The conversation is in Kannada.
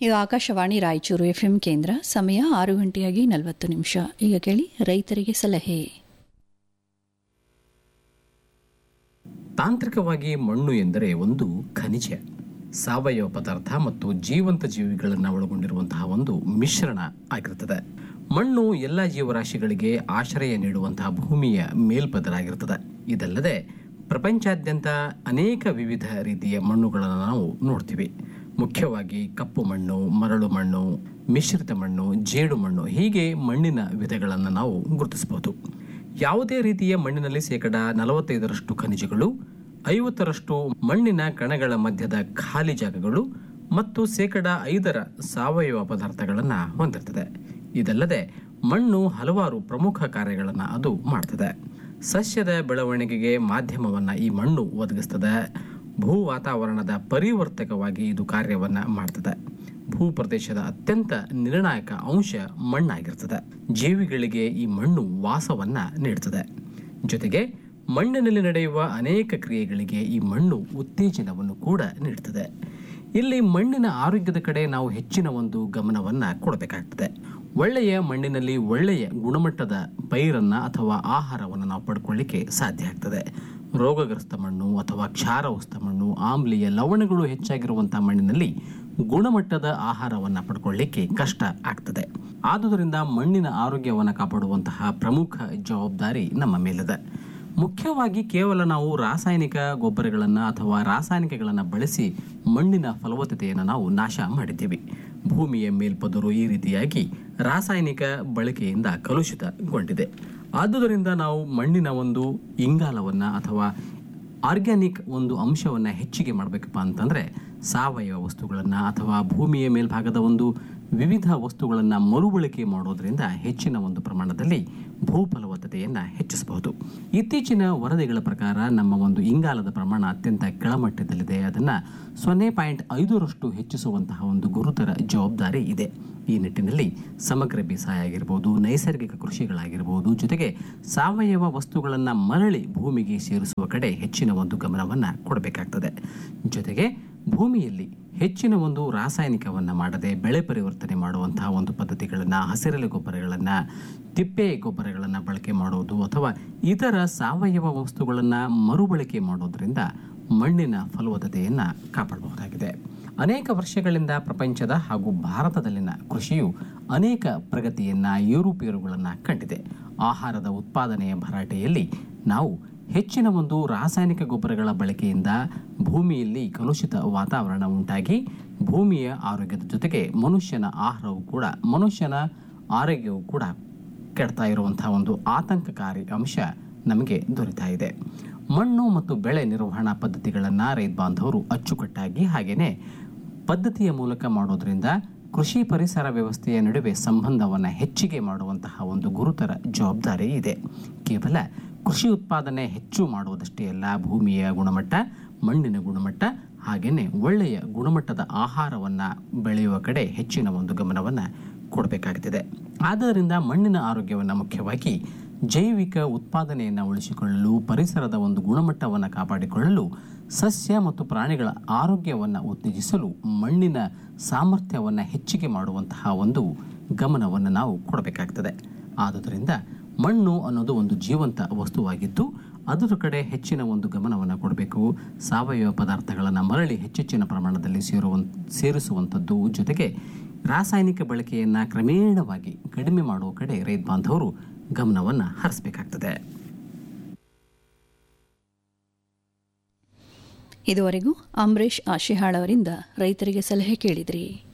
ಇದು ಆಕಾಶವಾಣಿ ರಾಯಚೂರು ಎಫ್ಎಂ ಕೇಂದ್ರ ಸಮಯ ಆರು ಗಂಟೆಯಾಗಿ ನಲವತ್ತು ನಿಮಿಷ ಈಗ ಕೇಳಿ ರೈತರಿಗೆ ಸಲಹೆ ತಾಂತ್ರಿಕವಾಗಿ ಮಣ್ಣು ಎಂದರೆ ಒಂದು ಖನಿಜ ಸಾವಯವ ಪದಾರ್ಥ ಮತ್ತು ಜೀವಂತ ಜೀವಿಗಳನ್ನು ಒಳಗೊಂಡಿರುವಂತಹ ಒಂದು ಮಿಶ್ರಣ ಆಗಿರುತ್ತದೆ ಮಣ್ಣು ಎಲ್ಲ ಜೀವರಾಶಿಗಳಿಗೆ ಆಶ್ರಯ ನೀಡುವಂತಹ ಭೂಮಿಯ ಮೇಲ್ಪದರಾಗಿರುತ್ತದೆ ಇದಲ್ಲದೆ ಪ್ರಪಂಚಾದ್ಯಂತ ಅನೇಕ ವಿವಿಧ ರೀತಿಯ ಮಣ್ಣುಗಳನ್ನು ನಾವು ನೋಡ್ತೀವಿ ಮುಖ್ಯವಾಗಿ ಕಪ್ಪು ಮಣ್ಣು ಮರಳು ಮಣ್ಣು ಮಿಶ್ರಿತ ಮಣ್ಣು ಜೇಡು ಮಣ್ಣು ಹೀಗೆ ಮಣ್ಣಿನ ವಿಧಗಳನ್ನು ನಾವು ಗುರುತಿಸಬಹುದು ಯಾವುದೇ ರೀತಿಯ ಮಣ್ಣಿನಲ್ಲಿ ಶೇಕಡ ನಲವತ್ತೈದರಷ್ಟು ಖನಿಜಗಳು ಐವತ್ತರಷ್ಟು ಮಣ್ಣಿನ ಕಣಗಳ ಮಧ್ಯದ ಖಾಲಿ ಜಾಗಗಳು ಮತ್ತು ಶೇಕಡ ಐದರ ಸಾವಯವ ಪದಾರ್ಥಗಳನ್ನು ಹೊಂದಿರ್ತದೆ ಇದಲ್ಲದೆ ಮಣ್ಣು ಹಲವಾರು ಪ್ರಮುಖ ಕಾರ್ಯಗಳನ್ನು ಅದು ಮಾಡ್ತದೆ ಸಸ್ಯದ ಬೆಳವಣಿಗೆಗೆ ಮಾಧ್ಯಮವನ್ನು ಈ ಮಣ್ಣು ಒದಗಿಸ್ತದೆ ಭೂ ವಾತಾವರಣದ ಪರಿವರ್ತಕವಾಗಿ ಇದು ಕಾರ್ಯವನ್ನು ಮಾಡ್ತದೆ ಭೂ ಪ್ರದೇಶದ ಅತ್ಯಂತ ನಿರ್ಣಾಯಕ ಅಂಶ ಮಣ್ಣಾಗಿರ್ತದೆ ಜೀವಿಗಳಿಗೆ ಈ ಮಣ್ಣು ವಾಸವನ್ನ ನೀಡುತ್ತದೆ ಜೊತೆಗೆ ಮಣ್ಣಿನಲ್ಲಿ ನಡೆಯುವ ಅನೇಕ ಕ್ರಿಯೆಗಳಿಗೆ ಈ ಮಣ್ಣು ಉತ್ತೇಜನವನ್ನು ಕೂಡ ನೀಡುತ್ತದೆ ಇಲ್ಲಿ ಮಣ್ಣಿನ ಆರೋಗ್ಯದ ಕಡೆ ನಾವು ಹೆಚ್ಚಿನ ಒಂದು ಗಮನವನ್ನು ಕೊಡಬೇಕಾಗ್ತದೆ ಒಳ್ಳೆಯ ಮಣ್ಣಿನಲ್ಲಿ ಒಳ್ಳೆಯ ಗುಣಮಟ್ಟದ ಪೈರನ್ನು ಅಥವಾ ಆಹಾರವನ್ನು ನಾವು ಪಡ್ಕೊಳ್ಳಿಕ್ಕೆ ಸಾಧ್ಯ ಆಗ್ತದೆ ರೋಗಗ್ರಸ್ತ ಮಣ್ಣು ಅಥವಾ ಕ್ಷಾರವಸ್ತ ಮಣ್ಣು ಆಮ್ಲೀಯ ಲವಣಗಳು ಹೆಚ್ಚಾಗಿರುವಂತಹ ಮಣ್ಣಿನಲ್ಲಿ ಗುಣಮಟ್ಟದ ಆಹಾರವನ್ನು ಪಡ್ಕೊಳ್ಳಿಕ್ಕೆ ಕಷ್ಟ ಆಗ್ತದೆ ಆದುದರಿಂದ ಮಣ್ಣಿನ ಆರೋಗ್ಯವನ್ನು ಕಾಪಾಡುವಂತಹ ಪ್ರಮುಖ ಜವಾಬ್ದಾರಿ ನಮ್ಮ ಮೇಲಿದೆ ಮುಖ್ಯವಾಗಿ ಕೇವಲ ನಾವು ರಾಸಾಯನಿಕ ಗೊಬ್ಬರಗಳನ್ನು ಅಥವಾ ರಾಸಾಯನಿಕಗಳನ್ನು ಬಳಸಿ ಮಣ್ಣಿನ ಫಲವತ್ತತೆಯನ್ನು ನಾವು ನಾಶ ಮಾಡಿದ್ದೀವಿ ಭೂಮಿಯ ಮೇಲ್ಪದರು ಈ ರೀತಿಯಾಗಿ ರಾಸಾಯನಿಕ ಬಳಕೆಯಿಂದ ಕಲುಷಿತಗೊಂಡಿದೆ ಆದುದರಿಂದ ನಾವು ಮಣ್ಣಿನ ಒಂದು ಇಂಗಾಲವನ್ನು ಅಥವಾ ಆರ್ಗ್ಯಾನಿಕ್ ಒಂದು ಅಂಶವನ್ನು ಹೆಚ್ಚಿಗೆ ಮಾಡಬೇಕಪ್ಪ ಅಂತಂದರೆ ಸಾವಯವ ವಸ್ತುಗಳನ್ನು ಅಥವಾ ಭೂಮಿಯ ಮೇಲ್ಭಾಗದ ಒಂದು ವಿವಿಧ ವಸ್ತುಗಳನ್ನು ಮರುಬಳಕೆ ಮಾಡೋದ್ರಿಂದ ಹೆಚ್ಚಿನ ಒಂದು ಪ್ರಮಾಣದಲ್ಲಿ ಭೂ ಫಲವತ್ತತೆಯನ್ನು ಹೆಚ್ಚಿಸಬಹುದು ಇತ್ತೀಚಿನ ವರದಿಗಳ ಪ್ರಕಾರ ನಮ್ಮ ಒಂದು ಇಂಗಾಲದ ಪ್ರಮಾಣ ಅತ್ಯಂತ ಕೆಳಮಟ್ಟದಲ್ಲಿದೆ ಅದನ್ನು ಸೊನ್ನೆ ಪಾಯಿಂಟ್ ಐದರಷ್ಟು ಹೆಚ್ಚಿಸುವಂತಹ ಒಂದು ಗುರುತರ ಜವಾಬ್ದಾರಿ ಇದೆ ಈ ನಿಟ್ಟಿನಲ್ಲಿ ಸಮಗ್ರ ಬೇಸಾಯ ಆಗಿರ್ಬೋದು ನೈಸರ್ಗಿಕ ಕೃಷಿಗಳಾಗಿರ್ಬೋದು ಜೊತೆಗೆ ಸಾವಯವ ವಸ್ತುಗಳನ್ನು ಮರಳಿ ಭೂಮಿಗೆ ಸೇರಿಸುವ ಕಡೆ ಹೆಚ್ಚಿನ ಒಂದು ಗಮನವನ್ನು ಕೊಡಬೇಕಾಗ್ತದೆ ಜೊತೆಗೆ ಭೂಮಿಯಲ್ಲಿ ಹೆಚ್ಚಿನ ಒಂದು ರಾಸಾಯನಿಕವನ್ನು ಮಾಡದೆ ಬೆಳೆ ಪರಿವರ್ತನೆ ಮಾಡುವಂತಹ ಒಂದು ಪದ್ಧತಿಗಳನ್ನು ಹಸಿರೆಲೆ ಗೊಬ್ಬರಗಳನ್ನು ತಿಪ್ಪೆ ಗೊಬ್ಬರಗಳನ್ನು ಬಳಕೆ ಮಾಡೋದು ಅಥವಾ ಇತರ ಸಾವಯವ ವಸ್ತುಗಳನ್ನು ಮರುಬಳಕೆ ಮಾಡೋದ್ರಿಂದ ಮಣ್ಣಿನ ಫಲವತ್ತತೆಯನ್ನು ಕಾಪಾಡಬಹುದಾಗಿದೆ ಅನೇಕ ವರ್ಷಗಳಿಂದ ಪ್ರಪಂಚದ ಹಾಗೂ ಭಾರತದಲ್ಲಿನ ಕೃಷಿಯು ಅನೇಕ ಪ್ರಗತಿಯನ್ನು ಏರುಪೇರುಗಳನ್ನು ಕಂಡಿದೆ ಆಹಾರದ ಉತ್ಪಾದನೆಯ ಭರಾಟೆಯಲ್ಲಿ ನಾವು ಹೆಚ್ಚಿನ ಒಂದು ರಾಸಾಯನಿಕ ಗೊಬ್ಬರಗಳ ಬಳಕೆಯಿಂದ ಭೂಮಿಯಲ್ಲಿ ಕಲುಷಿತ ವಾತಾವರಣ ಉಂಟಾಗಿ ಭೂಮಿಯ ಆರೋಗ್ಯದ ಜೊತೆಗೆ ಮನುಷ್ಯನ ಆಹಾರವು ಕೂಡ ಮನುಷ್ಯನ ಆರೋಗ್ಯವು ಕೂಡ ಕೆಡ್ತಾ ಇರುವಂತಹ ಒಂದು ಆತಂಕಕಾರಿ ಅಂಶ ನಮಗೆ ದೊರೀತಾ ಇದೆ ಮಣ್ಣು ಮತ್ತು ಬೆಳೆ ನಿರ್ವಹಣಾ ಪದ್ಧತಿಗಳನ್ನು ರೈತ ಬಾಂಧವರು ಅಚ್ಚುಕಟ್ಟಾಗಿ ಹಾಗೆಯೇ ಪದ್ಧತಿಯ ಮೂಲಕ ಮಾಡೋದ್ರಿಂದ ಕೃಷಿ ಪರಿಸರ ವ್ಯವಸ್ಥೆಯ ನಡುವೆ ಸಂಬಂಧವನ್ನು ಹೆಚ್ಚಿಗೆ ಮಾಡುವಂತಹ ಒಂದು ಗುರುತರ ಜವಾಬ್ದಾರಿ ಇದೆ ಕೇವಲ ಕೃಷಿ ಉತ್ಪಾದನೆ ಹೆಚ್ಚು ಮಾಡುವುದಷ್ಟೇ ಅಲ್ಲ ಭೂಮಿಯ ಗುಣಮಟ್ಟ ಮಣ್ಣಿನ ಗುಣಮಟ್ಟ ಹಾಗೆಯೇ ಒಳ್ಳೆಯ ಗುಣಮಟ್ಟದ ಆಹಾರವನ್ನು ಬೆಳೆಯುವ ಕಡೆ ಹೆಚ್ಚಿನ ಒಂದು ಗಮನವನ್ನು ಕೊಡಬೇಕಾಗುತ್ತದೆ ಆದ್ದರಿಂದ ಮಣ್ಣಿನ ಆರೋಗ್ಯವನ್ನು ಮುಖ್ಯವಾಗಿ ಜೈವಿಕ ಉತ್ಪಾದನೆಯನ್ನು ಉಳಿಸಿಕೊಳ್ಳಲು ಪರಿಸರದ ಒಂದು ಗುಣಮಟ್ಟವನ್ನು ಕಾಪಾಡಿಕೊಳ್ಳಲು ಸಸ್ಯ ಮತ್ತು ಪ್ರಾಣಿಗಳ ಆರೋಗ್ಯವನ್ನು ಉತ್ತೇಜಿಸಲು ಮಣ್ಣಿನ ಸಾಮರ್ಥ್ಯವನ್ನು ಹೆಚ್ಚಿಗೆ ಮಾಡುವಂತಹ ಒಂದು ಗಮನವನ್ನು ನಾವು ಕೊಡಬೇಕಾಗ್ತದೆ ಆದುದರಿಂದ ಮಣ್ಣು ಅನ್ನೋದು ಒಂದು ಜೀವಂತ ವಸ್ತುವಾಗಿದ್ದು ಅದರ ಕಡೆ ಹೆಚ್ಚಿನ ಒಂದು ಗಮನವನ್ನು ಕೊಡಬೇಕು ಸಾವಯವ ಪದಾರ್ಥಗಳನ್ನು ಮರಳಿ ಹೆಚ್ಚೆಚ್ಚಿನ ಪ್ರಮಾಣದಲ್ಲಿ ಸೇರುವ ಸೇರಿಸುವಂಥದ್ದು ಜೊತೆಗೆ ರಾಸಾಯನಿಕ ಬಳಕೆಯನ್ನು ಕ್ರಮೇಣವಾಗಿ ಕಡಿಮೆ ಮಾಡುವ ಕಡೆ ರೈತ ಬಾಂಧವರು ಗಮನವನ್ನು ಹರಿಸಬೇಕಾಗ್ತದೆ ಇದುವರೆಗೂ ಅಂಬರೀಷ್ ಆಶಿಹಾಳ್ ಅವರಿಂದ ರೈತರಿಗೆ ಸಲಹೆ ಕೇಳಿದ್ರಿ